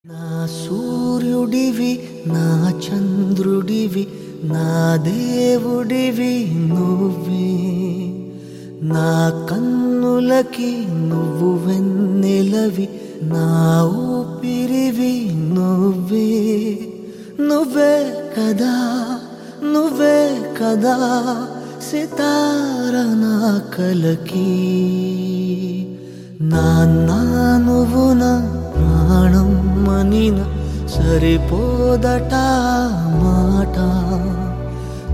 నా సూర్యుడివి నా చంద్రుడివి నా దేవుడివి నువ్వే నా కన్నులకి నువ్వు వెన్నెలవి నా ఊపిరివి నువ్వే నువ్వే కదా నువ్వే కదా సితార నా కలకి నాన్న నువ్వు నా ప్రాణం మనిన సరిపోదట మాట